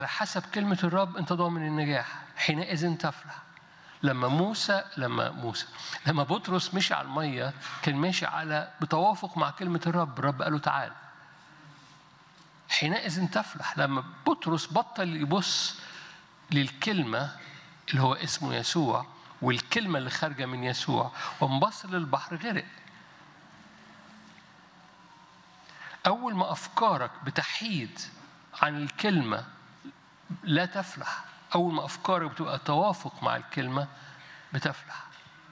حسب كلمة الرب أنت ضامن النجاح حينئذ تفرح لما موسى لما موسى لما بطرس مشي على المية كان ماشي على بتوافق مع كلمة الرب الرب قال له تعال حينئذ تفرح لما بطرس بطل يبص للكلمة اللي هو اسمه يسوع والكلمة اللي خارجة من يسوع وانبصر للبحر غرق أول ما أفكارك بتحيد عن الكلمة لا تفلح أول ما أفكارك بتبقى توافق مع الكلمة بتفلح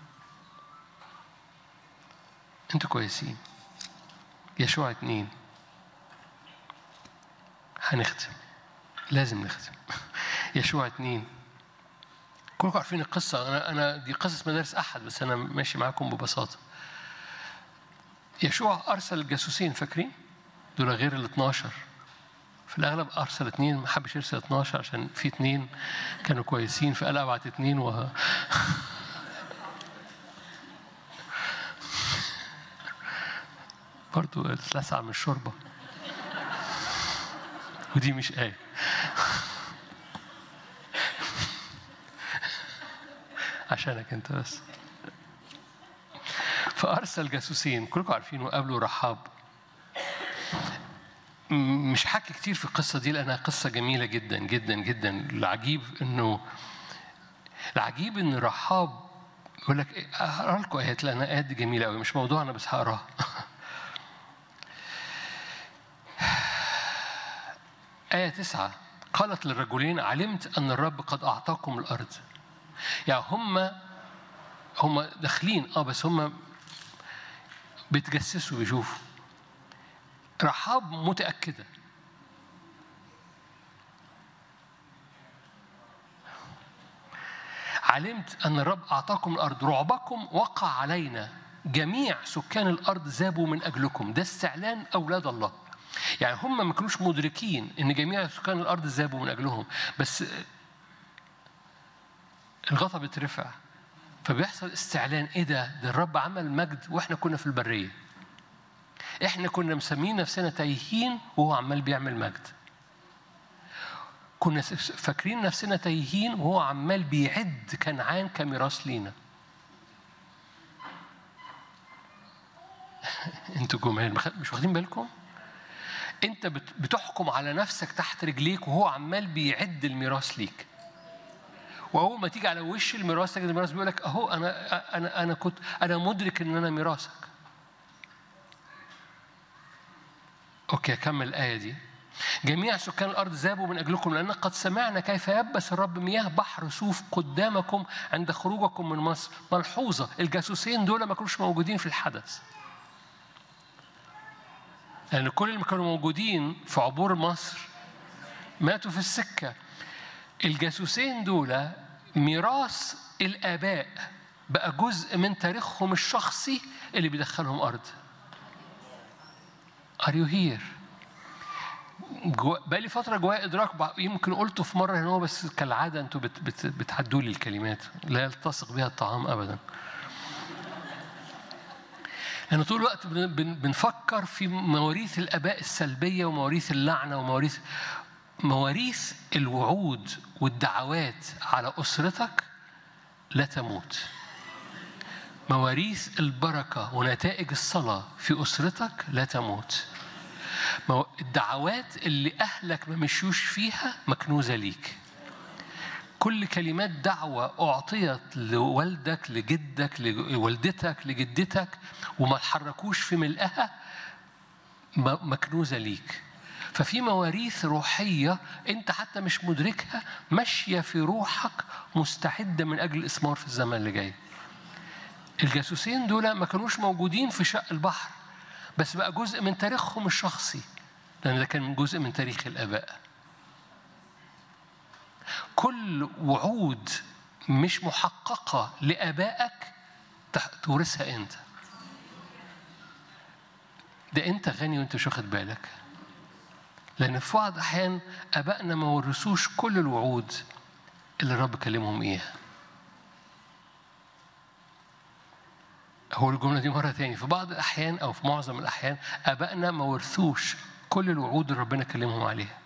أنتوا كويسين يشوع اتنين هنختم لازم نختم يشوع اتنين كلكم عارفين القصة أنا أنا دي قصص مدارس أحد بس أنا ماشي معاكم ببساطة يشوع أرسل جاسوسين فاكرين؟ دول غير ال 12 في الأغلب أرسل اثنين ما حبش يرسل 12 عشان في اثنين كانوا كويسين فقال أبعت اثنين و برضو اتلسع من الشوربة ودي مش آية عشانك أنت بس فأرسل جاسوسين كلكم عارفين وقابلوا رحاب مش حكي كتير في القصة دي لأنها قصة جميلة جدا جدا جدا العجيب إنه العجيب إن رحاب يقول لك هقرا لكم آيات لأن آيات دي جميلة قوي مش موضوعنا بس هقراها آية تسعة قالت للرجلين علمت أن الرب قد أعطاكم الأرض يعني هم هم داخلين اه بس هم بيتجسسوا بيشوفوا رحاب متأكدة علمت أن الرب أعطاكم الأرض رعبكم وقع علينا جميع سكان الأرض ذابوا من أجلكم ده استعلان أولاد الله يعني هم ما كانوش مدركين ان جميع سكان الارض ذابوا من اجلهم بس الغطا بيترفع فبيحصل استعلان ايه ده ده الرب عمل مجد واحنا كنا في البريه احنا كنا مسمين نفسنا تايهين وهو عمال بيعمل مجد كنا فاكرين نفسنا تايهين وهو عمال بيعد كنعان كميراث لينا انتوا جمال مش واخدين بالكم انت بتحكم على نفسك تحت رجليك وهو عمال بيعد الميراث ليك واول ما تيجي على وش الميراث تجد الميراث بيقول لك اهو انا انا انا كنت انا مدرك ان انا ميراثك اوكي اكمل الايه دي جميع سكان الارض ذابوا من اجلكم لان قد سمعنا كيف يبس الرب مياه بحر سوف قدامكم عند خروجكم من مصر ملحوظه الجاسوسين دول ما كانوش موجودين في الحدث لأن يعني كل اللي كانوا موجودين في عبور مصر ماتوا في السكة الجاسوسين دول ميراث الآباء بقى جزء من تاريخهم الشخصي اللي بيدخلهم أرض Are you here؟ جو... بقالي فترة جوايا إدراك يمكن قلته في مرة هنا بس كالعادة أنتوا بت... بت... بتعدوا لي الكلمات لا يلتصق بها الطعام أبداً لأن طول الوقت بنفكر في مواريث الآباء السلبية ومواريث اللعنة ومواريث مواريث الوعود والدعوات على أسرتك لا تموت مواريث البركة ونتائج الصلاة في أسرتك لا تموت الدعوات اللي أهلك ما مشيوش فيها مكنوزة ليك كل كلمات دعوة أعطيت لوالدك لجدك لوالدتك لجدتك وما تحركوش في ملئها مكنوزة ليك ففي مواريث روحية أنت حتى مش مدركها ماشية في روحك مستعدة من أجل الإثمار في الزمن اللي جاي الجاسوسين دول ما كانوش موجودين في شق البحر بس بقى جزء من تاريخهم الشخصي لأن ده كان جزء من تاريخ الآباء كل وعود مش محققة لآبائك تورثها أنت ده أنت غني وأنت مش واخد بالك لأن في بعض الأحيان آبائنا ما ورثوش كل الوعود اللي الرب كلمهم إياها هو الجملة دي مرة تاني في بعض الأحيان أو في معظم الأحيان آبائنا ما ورثوش كل الوعود اللي ربنا كلمهم عليها